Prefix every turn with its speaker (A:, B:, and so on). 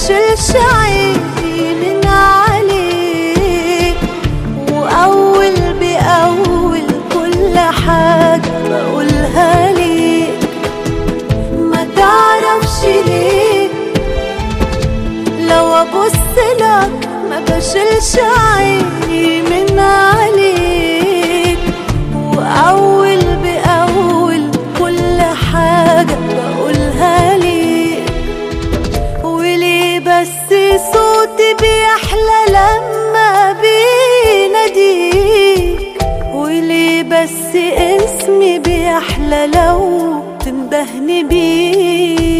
A: بشيلش عيني من عليك وأول بأول كل حاجة بقولها ليك ما تعرفش ليه لو أبص لك ما بشيلش عيني من عليك وأول بأول كل حاجة بقولها ليك وليه بس صوتي بيحلى لما بيناديك وليه بس اسمي بيحلى لو تندهني بيه